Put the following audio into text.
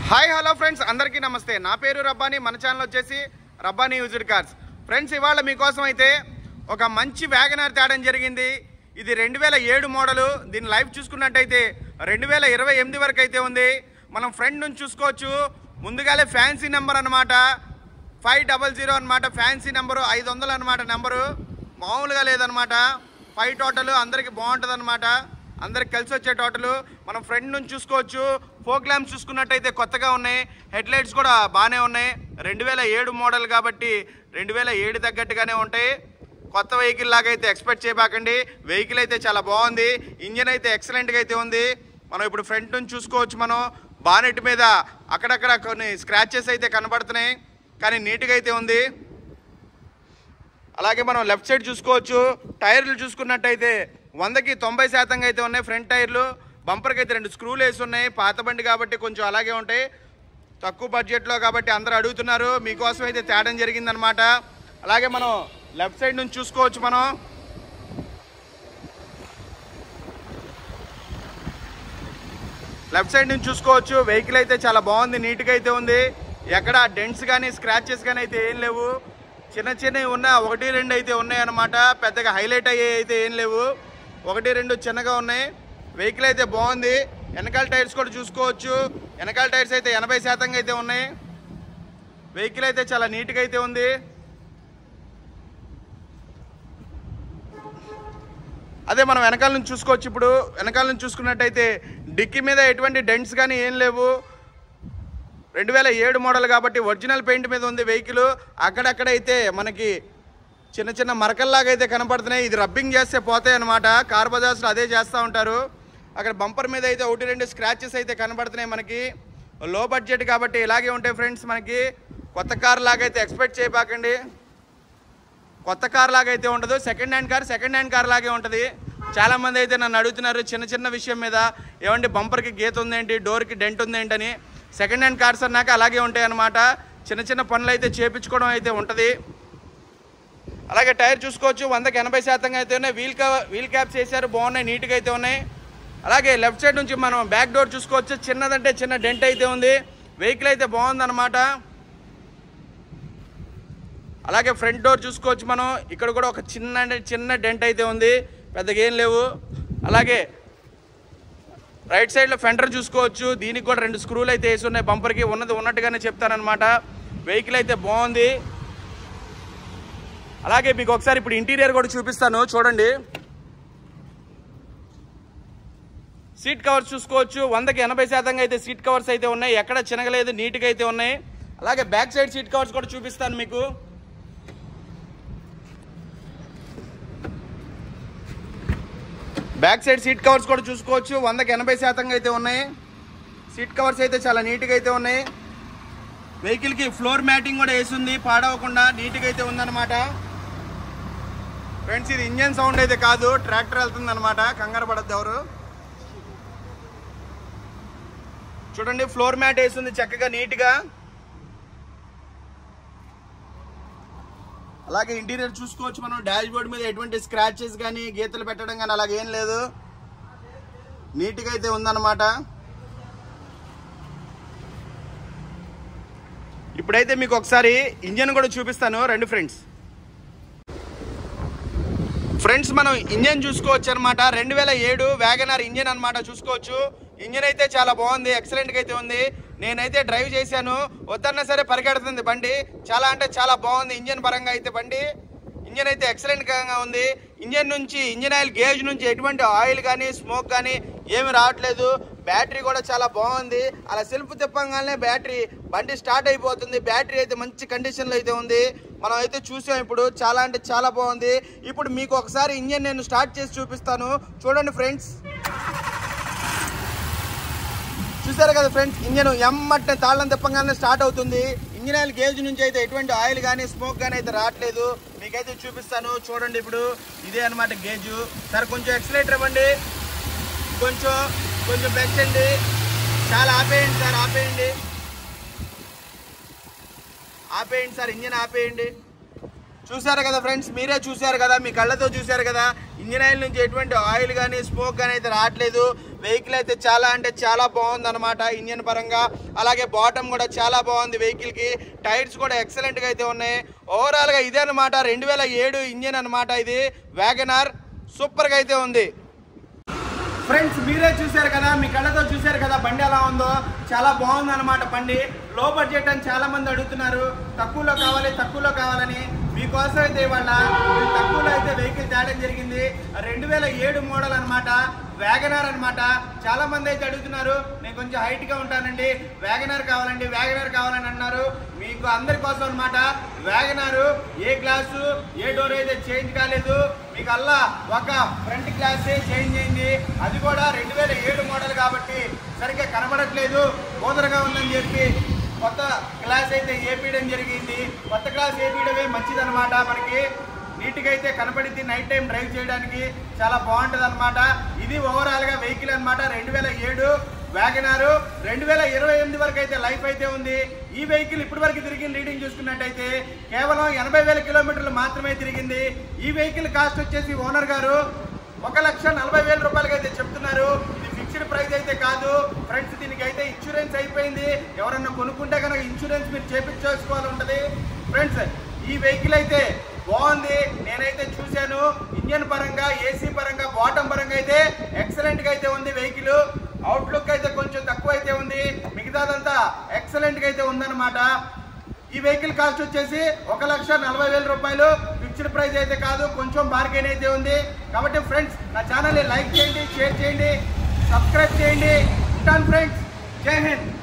hi hello friends అందరికీ నమస్తే నా పేరు రబ్బాని మన ఛానల్ వచ్చేసి రబ్బాని యూజ్డ్ కార్స్ ఫ్రెండ్స్ ఇవాళ మీకోసం అయితే ఒక మంచి వ్యాగనార్ తేడం జరిగింది ఇది రెండు వేల ఏడు మోడలు దీని లైఫ్ చూసుకున్నట్టయితే రెండు వేల ఇరవై ఎనిమిది వరకు అయితే ఉంది మనం ఫ్రంట్ నుంచి చూసుకోవచ్చు ముందుగానే ఫ్యాన్సీ నెంబర్ అనమాట ఫైవ్ డబల్ జీరో అనమాట ఫ్యాన్సీ నెంబరు ఐదు వందలు అనమాట నెంబరు మామూలుగా లేదనమాట ఫైవ్ టోటల్ అందరికి బాగుంటుంది అనమాట అందరికి కలిసి వచ్చే టోటల్ మనం ఫ్రంట్ నుంచి చూసుకోవచ్చు ఫోక్ ల్యాంప్స్ చూసుకున్నట్టయితే కొత్తగా ఉన్నాయి హెడ్ లైట్స్ కూడా బాగానే ఉన్నాయి రెండు వేల ఏడు మోడల్ కాబట్టి రెండు వేల ఏడు తగ్గట్టుగానే ఉంటాయి కొత్త వెహికల్ లాగా అయితే ఎక్స్పెక్ట్ చేయబాకండి వెహికల్ అయితే చాలా బాగుంది ఇంజిన్ అయితే ఎక్సలెంట్గా అయితే ఉంది మనం ఇప్పుడు ఫ్రంట్ నుంచి చూసుకోవచ్చు మనం బానెట్ మీద అక్కడక్కడ కొన్ని స్క్రాచెస్ అయితే కనబడుతున్నాయి కానీ నీట్గా అయితే ఉంది అలాగే మనం లెఫ్ట్ సైడ్ చూసుకోవచ్చు టైర్లు చూసుకున్నట్టయితే వందకి తొంభై శాతంగా అయితే ఉన్నాయి ఫ్రంట్ టైర్లు బంపర్కి అయితే రెండు స్క్రూలు వేసి ఉన్నాయి పాత బండి కాబట్టి కొంచెం అలాగే ఉంటాయి తక్కువ బడ్జెట్లో కాబట్టి అందరూ అడుగుతున్నారు మీకోసం అయితే తేడం జరిగిందనమాట అలాగే మనం లెఫ్ట్ సైడ్ నుంచి చూసుకోవచ్చు మనం లెఫ్ట్ సైడ్ నుంచి చూసుకోవచ్చు వెహికల్ అయితే చాలా బాగుంది నీట్గా అయితే ఉంది ఎక్కడ డెంట్స్ కానీ స్క్రాచెస్ కానీ అయితే ఏం లేవు చిన్న చిన్నవి ఉన్న ఒకటి రెండు అయితే ఉన్నాయి అన్నమాట పెద్దగా హైలైట్ అయ్యే అయితే ఏం లేవు ఒకటి రెండు చిన్నగా ఉన్నాయి వెహికల్ అయితే బాగుంది వెనకాల టైర్స్ కూడా చూసుకోవచ్చు వెనకాల టైర్స్ అయితే ఎనభై శాతంగా అయితే ఉన్నాయి వెహికల్ అయితే చాలా నీట్గా అయితే ఉంది అదే మనం వెనకాల నుంచి చూసుకోవచ్చు ఇప్పుడు వెనకాల నుంచి చూసుకున్నట్టయితే డిక్కీ మీద ఎటువంటి డెంట్స్ కానీ ఏం లేవు రెండు వేల ఏడు మోడల్ కాబట్టి ఒరిజినల్ పెయింట్ మీద ఉంది వెహికల్ అక్కడక్కడైతే మనకి చిన్న చిన్న మరకల్లాగా అయితే కనపడుతున్నాయి ఇది రబ్బింగ్ చేస్తే పోతాయి అనమాట కార్ బజార్స్లో అదే చేస్తూ ఉంటారు అక్కడ బంపర్ మీద అయితే ఒకటి రెండు స్క్రాచెస్ అయితే కనబడుతున్నాయి మనకి లో బడ్జెట్ కాబట్టి ఇలాగే ఉంటాయి ఫ్రెండ్స్ మనకి కొత్త కార్ లాగా అయితే ఎక్స్పెక్ట్ చేయబాకండి కొత్త కార్ లాగా అయితే ఉండదు second hand car second hand car లాగే ఉంటుంది చాలా మంది అయితే నన్ను అడుగుతున్నారు చిన్న చిన్న విషయం మీద ఏమండి బంపర్కి గీత ఉందేంటి డోర్కి డెంట్ ఉందేంటని సెకండ్ హ్యాండ్ కార్స్ అన్నాక అలాగే ఉంటాయి అన్నమాట చిన్న చిన్న పనులు అయితే చేపించుకోవడం అయితే ఉంటుంది అలాగే టైర్ చూసుకోవచ్చు వందకి ఎనభై శాతంగా అయితే ఉన్నాయి వీల్ కా వీల్ క్యాప్స్ వేసారు బాగున్నాయి నీట్గా అయితే ఉన్నాయి అలాగే లెఫ్ట్ సైడ్ నుంచి మనం బ్యాక్ డోర్ చూసుకోవచ్చు చిన్నదంటే చిన్న డెంట్ అయితే ఉంది వెహికల్ అయితే బాగుందన్నమాట అలాగే ఫ్రంట్ డోర్ చూసుకోవచ్చు మనం ఇక్కడ కూడా ఒక చిన్న చిన్న డెంట్ అయితే ఉంది పెద్దగా ఏం లేవు అలాగే రైట్ సైడ్లో ఫెండర్ చూసుకోవచ్చు దీనికి కూడా రెండు స్క్రూలు అయితే వేసి ఉన్నాయి బంపర్కి ఉన్నది ఉన్నట్టుగానే చెప్తానమాట వెహికల్ అయితే బాగుంది అలాగే మీకు ఒకసారి ఇప్పుడు ఇంటీరియర్ కూడా చూపిస్తాను చూడండి సీట్ కవర్స్ చూసుకోవచ్చు వందకి ఎనభై శాతంగా అయితే సీట్ కవర్స్ అయితే ఉన్నాయి ఎక్కడ చినగలేదు నీట్గా అయితే ఉన్నాయి అలాగే బ్యాక్ సైడ్ సీట్ కవర్స్ కూడా చూపిస్తాను మీకు బ్యాక్ సైడ్ సీట్ కవర్స్ కూడా చూసుకోవచ్చు వందకి ఎనభై శాతంగా అయితే ఉన్నాయి సీట్ కవర్స్ అయితే చాలా నీట్గా అయితే ఉన్నాయి వెహికల్కి ఫ్లోర్ మ్యాటింగ్ కూడా వేసి ఉంది పాడవకుండా నీట్గా అయితే ఉందన్నమాట ఫ్రెండ్స్ ఇది ఇంజన్ సౌండ్ అయితే కాదు ట్రాక్టర్ వెళ్తుంది అనమాట కంగారు పడద్దు ఎవరు చూడండి ఫ్లోర్ మ్యాట్ వేసింది చక్కగా నీట్గా అలాగే ఇంటీరియర్ చూసుకోవచ్చు మనం డాష్ బోర్డ్ మీద ఎటువంటి స్క్రాచెస్ కానీ గీతలు పెట్టడం కానీ అలాగ ఏం లేదు నీట్గా అయితే ఉందన్నమాట ఇప్పుడైతే మీకు ఒకసారి ఇంజన్ కూడా చూపిస్తాను రండి ఫ్రెండ్స్ ఫ్రెండ్స్ మనం ఇంజన్ చూసుకోవచ్చు అనమాట రెండు వేల ఏడు వ్యాగనార్ ఇంజన్ అనమాట చూసుకోవచ్చు ఇంజన్ అయితే చాలా బాగుంది ఎక్సలెంట్గా అయితే ఉంది నేనైతే డ్రైవ్ చేశాను వద్దన్నా సరే పరిగెడుతుంది బండి చాలా అంటే చాలా బాగుంది ఇంజన్ పరంగా అయితే బండి ఇంజన్ అయితే ఎక్సలెంట్గా ఉంది ఇంజన్ నుంచి ఇంజన్ ఆయిల్ గేజ్ నుంచి ఎటువంటి ఆయిల్ కానీ స్మోక్ కానీ ఏమి రావట్లేదు బ్యాటరీ కూడా చాలా బాగుంది అలా సెల్ఫ్ తిప్పంగానే బ్యాటరీ బండి స్టార్ట్ అయిపోతుంది బ్యాటరీ అయితే మంచి కండిషన్లో అయితే ఉంది మనం అయితే చూసాం ఇప్పుడు చాలా అంటే చాలా బాగుంది ఇప్పుడు మీకు ఒకసారి ఇంజన్ నేను స్టార్ట్ చేసి చూపిస్తాను చూడండి ఫ్రెండ్స్ చూసారు కదా ఫ్రెండ్స్ ఇంజన్ ఎమ్మట్టే తాళం తిప్పంగానే స్టార్ట్ అవుతుంది ఇంజన్ ఆయిల్ గేజ్ నుంచి అయితే ఎటువంటి ఆయిల్ కానీ స్మోక్ కానీ అయితే రావట్లేదు మీకైతే చూపిస్తాను చూడండి ఇప్పుడు ఇదే అనమాట గేజు సార్ కొంచెం ఎక్సలేటర్ ఇవ్వండి కొంచెం కొంచెం పెంచండి చాలా ఆపేయండి సార్ ఆపేయండి ఆపేయండి సార్ ఇంజన్ ఆపేయండి చూసారు కదా ఫ్రెండ్స్ మీరే చూసారు కదా మీ కళ్ళతో చూసారు కదా ఇంజిన్ ఆయిల్ నుంచి ఎటువంటి ఆయిల్ కానీ స్మోక్ కానీ అయితే రావట్లేదు వెహికల్ అయితే చాలా అంటే చాలా బాగుంది అనమాట ఇంజిన్ పరంగా అలాగే బాటమ్ కూడా చాలా బాగుంది వెహికల్కి టైర్స్ కూడా ఎక్సలెంట్గా అయితే ఉన్నాయి ఓవరాల్గా ఇదే అనమాట రెండు వేల ఏడు ఇంజిన్ అనమాట ఇది వ్యాగనార్ సూపర్గా అయితే ఉంది ఫ్రెండ్స్ మీరే చూశారు కదా మీ కళ్ళతో చూశారు కదా బండి ఎలా ఉందో చాలా బాగుంది అనమాట బండి లో బడ్జెట్ అని చాలా మంది అడుగుతున్నారు తక్కువలో కావాలి తక్కువలో కావాలని మీకోసం అయితే ఇవాళ నేను తక్కువలో అయితే వెహికల్ తేడం జరిగింది రెండు వేల ఏడు మోడల్ అనమాట వ్యాగనార్ అనమాట చాలా మంది అయితే అడుగుతున్నారు నేను కొంచెం హైట్ గా ఉంటానండి వ్యాగనార్ కావాలండి వ్యాగనార్ కావాలని అన్నారు మీకు అందరి కోసం అనమాట వ్యాగనారు ఏ గ్లాసు ఏ డోర్ అయితే చేంజ్ కాలేదు మీకు అల్లా ఒక ఫ్రంట్ గ్లాసే చేంజ్ అయింది అది కూడా రెండు వేల ఏడు మోడల్ కాబట్టి సరిగ్గా కనబడట్లేదు బోదరగా ఉందని చెప్పి కొత్త గ్లాస్ అయితే ఏపీయడం జరిగింది కొత్త గ్లాస్ ఏపీయడమే మంచిదన్నమాట మనకి నీట్గా అయితే కనపడింది నైట్ టైం డ్రైవ్ చేయడానికి చాలా బాగుంటుంది అనమాట ఇది ఓవరాల్ గా వెహికల్ అనమాట రెండు వేల ఏడు వ్యాగనారు రెండు వేల ఇరవై ఎనిమిది వరకు అయితే లైఫ్ అయితే ఉంది ఈ వెహికల్ ఇప్పటి వరకు తిరిగిన రీడింగ్ చూసుకున్నట్టయితే కేవలం ఎనభై వేల కిలోమీటర్లు మాత్రమే తిరిగింది ఈ వెహికల్ కాస్ట్ వచ్చేసి ఓనర్ గారు ఒక లక్ష నలభై వేల రూపాయలకి అయితే చెప్తున్నారు ఇది ఫిక్స్డ్ ప్రైస్ అయితే కాదు ఫ్రెండ్స్ దీనికి అయితే ఇన్సూరెన్స్ అయిపోయింది ఎవరన్నా కొనుక్కుంటే కనుక ఇన్సూరెన్స్ మీరు చేపించుకోవాలి ఉంటుంది ఫ్రెండ్స్ ఈ వెహికల్ అయితే బాగుంది నేనైతే చూశాను ఇంజన్ పరంగా ఏసీ పరంగా బాటం పరంగా అయితే ఎక్సలెంట్ గా అయితే ఉంది వెహికల్ అవుట్లుక్ అయితే కొంచెం తక్కువ అయితే ఉంది మిగతాదంతా ఎక్సలెంట్ గా అయితే ఉందన్నమాట ఈ వెహికల్ కాస్ట్ వచ్చేసి ఒక లక్ష నలభై వేల రూపాయలు ఫిక్స్డ్ ప్రైస్ అయితే కాదు కొంచెం బార్గెన్ అయితే ఉంది కాబట్టి ఫ్రెండ్స్ నా ఛానల్ని లైక్ చేయండి షేర్ చేయండి సబ్స్క్రైబ్ చేయండి ఉంటాను ఫ్రెండ్స్ జై హింద్